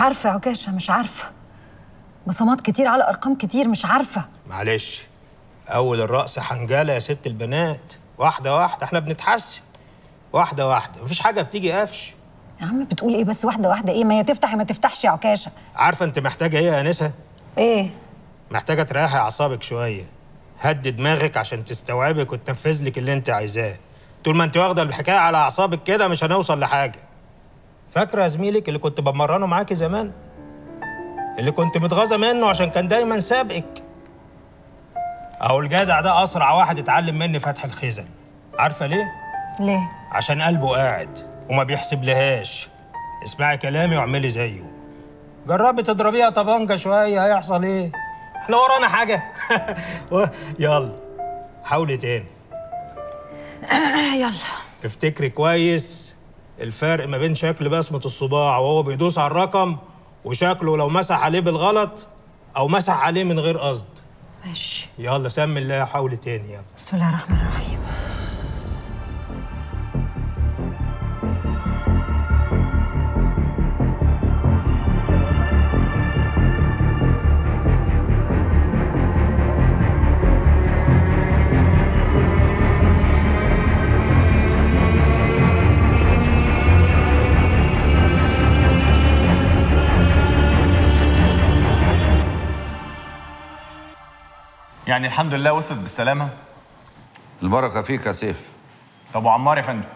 عارفه يا عكاشه مش عارفه بصمات كتير على ارقام كتير مش عارفه معلش اول الرقص حنجله يا ست البنات واحده واحده احنا بنتحسن واحده واحده مفيش حاجه بتيجي قفش يا عم بتقول ايه بس واحده واحده ايه ما هي تفتح يا ما تفتحش يا عكاشه عارفه انت محتاجه ايه يا انسه ايه محتاجه تريحي اعصابك شويه هدي دماغك عشان تستوعبك وتنفذ لك اللي انت عايزاه طول ما انت واخده الحكايه على اعصابك كده مش هنوصل لحاجه فاكره يا زميلك اللي كنت بمرنه معاكي زمان اللي كنت متغاظه منه عشان كان دايما سابقك اهو الجدع ده اسرع واحد اتعلم مني فتح الخزن عارفه ليه ليه عشان قلبه قاعد وما بيحسب لهاش اسمعي كلامي واعملي زيه جربي تضربيها طبنجة شوية هيحصل ايه؟ احنا ورانا حاجة و- يلا حاولي تاني يلا افتكري كويس الفرق ما بين شكل بسمة الصباع وهو بيدوس على الرقم وشكله لو مسح عليه بالغلط أو مسح عليه من غير قصد ماشي يلا سمي الله حاولي تاني يلا بسم الله الرحمن الرحيم يعني الحمد لله وصلت بالسلامة البركة فيك يا سيف طب وعمار يا فندم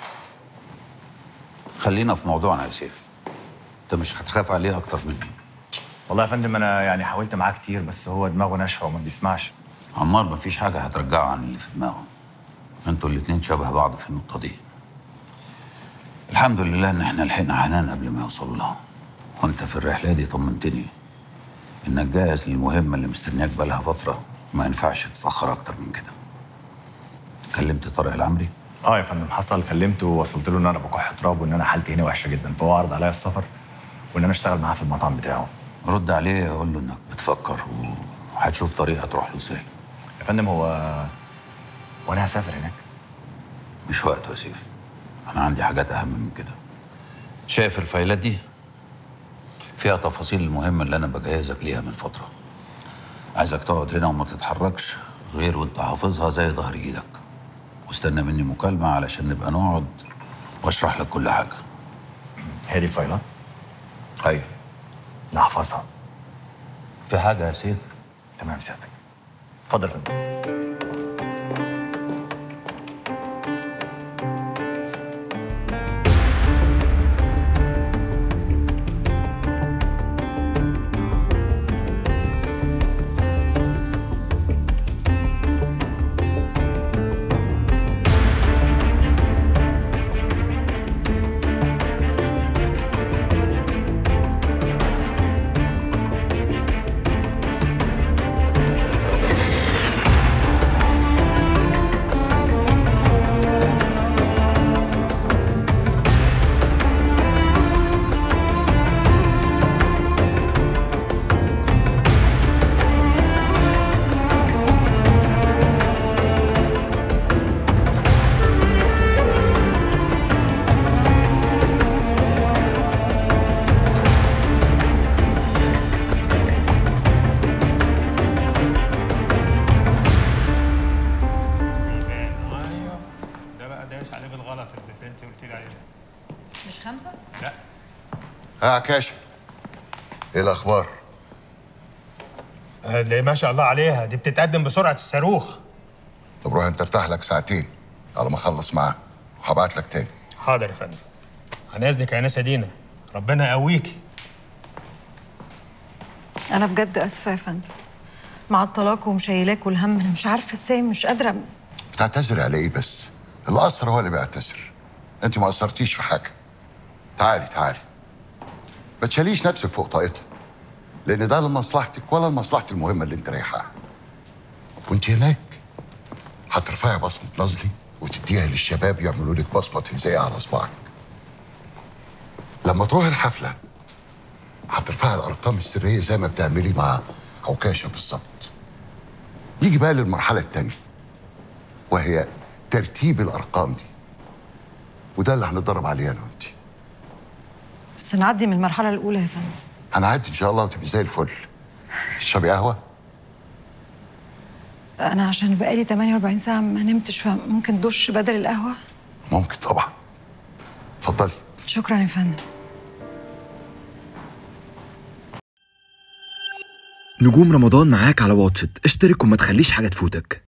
خلينا في موضوعنا يا سيف انت مش هتخاف عليه اكتر مني والله يا فندم أنا يعني حاولت معاه كتير بس هو دماغه ناشفة وما بيسمعش عمار مفيش حاجة هترجعه عن اللي في دماغه انتوا الاتنين شبه بعض في النقطة دي الحمد لله ان احنا لحقنا حنان قبل ما يوصلوا لها وانت في الرحلة دي طمنتني انك جاهز للمهمة اللي مستنياك بقالها فترة وما ينفعش تتأخر اكتر من كده كلمت طارق العمري اه يا فندم حصل كلمته ووصلت له ان انا بكح تراب وان انا حالتي هنا وحشه جدا فهو عرض عليا السفر وان انا اشتغل معاه في المطعم بتاعه رد عليه قول له انك بتفكر وهتشوف طريقة تروح له ازاي يا فندم هو وانا هسافر هناك مش وقته يا سيف انا عندي حاجات اهم من كده شايف الفايلات دي فيها تفاصيل المهمة اللي انا بجهزك ليها من فترة عايزك تقعد هنا وما تتحركش غير وانت حافظها زي ظهر ايدك واستنى مني مكالمة علشان نبقى نقعد واشرح لك كل حاجة هي دي الفايلات ايوه لا احفظها في حاجة يا سيف تمام سيادتك اتفضل يا فندم يبان ايوه ده بقى دايس عليه بالغلط اللي انت قلت لي عليه ده مش خمسه لا ها عكاشة ايه الاخبار آه، دي ما شاء الله عليها دي بتتقدم بسرعه الصاروخ طب روح انت ارتاح لك ساعتين على ما اخلص معاه وهبعت لك تاني حاضر يا فندم عن اذنك يا ناس دينا ربنا يقويكي انا بجد اسفه يا فندم معطلاك ومشيلاك والهم انا مش عارفه ازاي مش قادره بتعتذري على ايه بس القصر هو اللي بيعتذر انت ما قصرتيش في حاجه تعالي تعالي ما تشاليش نفسك فوق طاقتها لان ده لمصلحتك ولا لمصلحه المهمه اللي انت رايحاها وانت هناك هترفعي بصمه نزلي وتديها للشباب يعملوا لك بصمه تلزقي على صباعك لما تروحي الحفله هترفعي الارقام السريه زي ما بتعملي مع عكاشه بالظبط نيجي بقى للمرحله الثانيه وهي ترتيب الارقام دي وده اللي هنتدرب عليه انا وانت بس نعدي من المرحله الاولى يا فندم هنعدي ان شاء الله وتبقي زي الفل تشربي قهوه انا عشان بقالي 48 ساعه ما نمتش فممكن دش بدل القهوه ممكن طبعا اتفضلي شكرا يا فندم نجوم رمضان معاك على واتشت اشترك وما تخليش حاجة تفوتك